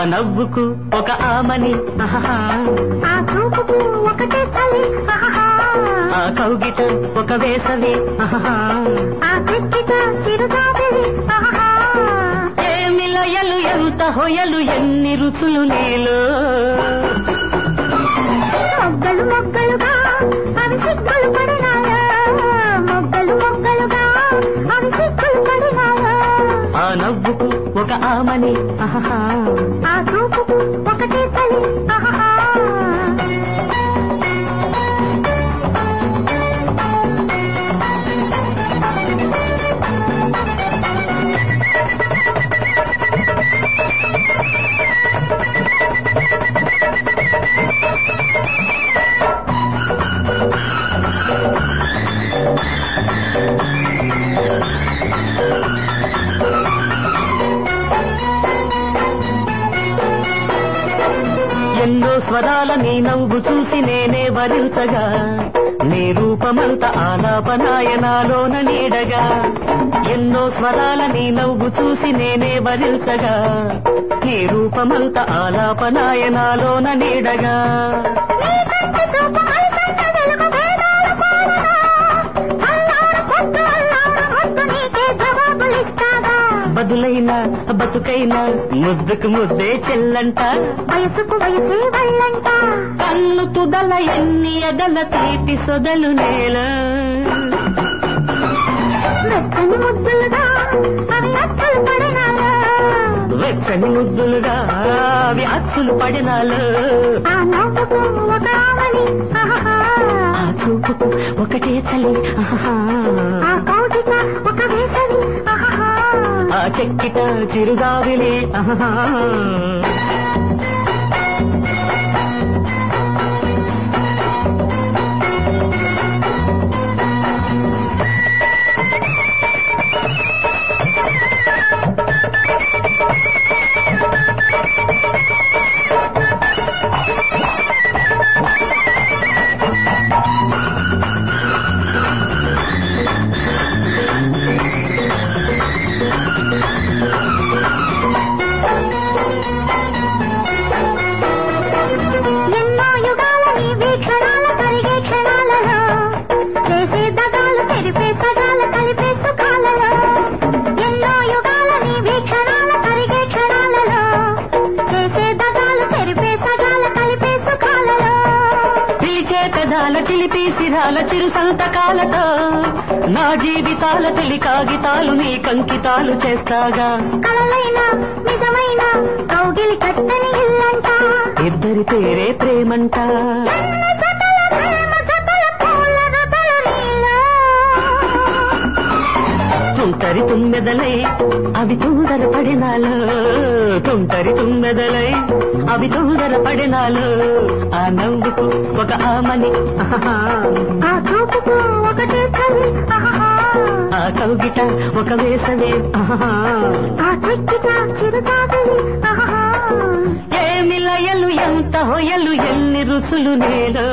నవ్వుకు ఒక ఆమని ఆహాహా. ఆ చూపుకు ఒకటే చలి ఆహాహా. ఆ కౌగిట ఒక వేసవి ఆహాహా. ఆ చెక్కిట చిరుగాబెలి ఆహాహా. ఏమి లయలు ఎంత హొయలు ఎన్ని రుచులు నీలో మొగ్గలు మొగ్గలుగా అవి సిగ్గులు పడినాయా మొగ్గలు మొగ్గలుగా అవి సిగ్గులు పడినాయా ఆ నవ్వుకు ఒక ఆమని ఆహాహా. ఆ చూపుకు ఒకటే చలి ఆహాహా. ఎన్నో స్వరాల నీ నవ్వు చూసి నేనే వరించగా నీ రూపమంత ఆలాపనాయనాలోన నీడగా ఎన్నో స్వరాల నీ నవ్వు చూసి నేనే వరించగా నీ రూపమంత ఆలాపనాయనాలోన నీడగా నీ కంటి చూపు అలసంద వెలుగు వేదాల పాడగా. అల్లారు పొద్దు అల్లారు పొద్దు నీకే జవాబులిస్తాగా. బదులైన బతుకైన ముద్దుకు ముద్దే చెల్లంట వయసుకు వయసే వాళ్ళంట కన్ను తుదల ఎన్ని ఎదల తీటి సొదలు నేల వెచ్చని ముద్దులుగా అవి అచ్చలు పడినాయా వెచ్చని ముద్దులుగా అవి అచ్చులు పడినాలు ఆ నవ్వుకు ఒక ఆమని ఆహాహా. ఆ చూపుకు ఒకటే చలి ఆహాహా. ఆ కౌగిట ఒక వేసవి ఆహాహా. ఆ చెక్కిట చిరుగావిలే ఆహాహా. ఎన్నో యుగాల నీ వీక్షణాల కరిగే క్షణాలలో చేసే దగాలు తెరిపే సగాల కలిపే సుఖాలలో ఎన్నో యుగాల నీ వీక్షణాల కరిగే క్షణాలలో చేసే దగాలు తెరిపే సగాల కలిపే సుఖాలలో పిలిచే పెదాల చిలిపి సిరాల చిరు సంతకాలతో నా జీవితాల తెలి కాగితాలు నీ కంకితాలు చేస్తాగా కలలైన నిజమైన కౌగిలి కట్టని ఇల్లంట ఇద్దరి పేరే ప్రేమంట ఎన్న జతల ప్రేమ జతల పూల జతల నీలో తుంటరి తుమ్మెదలై అవి తొందర పడినాలు తుంటరి తుమ్మెదలై అవి తొందర పడినాలు ఆ నవ్వుకు ఒక ఆమని ఆహాహా. ఆ చూపుకు ఒకటే చలి ఆహాహా. ఆ కౌగిట ఒక వేసవే ఆహాహా. ఆ చెక్కిట చిరుతాగలి ఆహాహా. ఏమి లయలు ఎంత హొయలు ఎన్ని రుసులు నేలో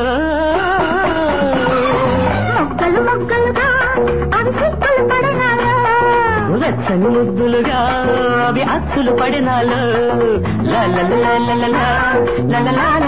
మొగ్గలు మొగ్గలుగా అవి సిగ్గులు పడినాయా వెచ్చని ముద్దులుగా అవి అచ్చులు పడినాలు లా లా లా లా లా లా లా లా లా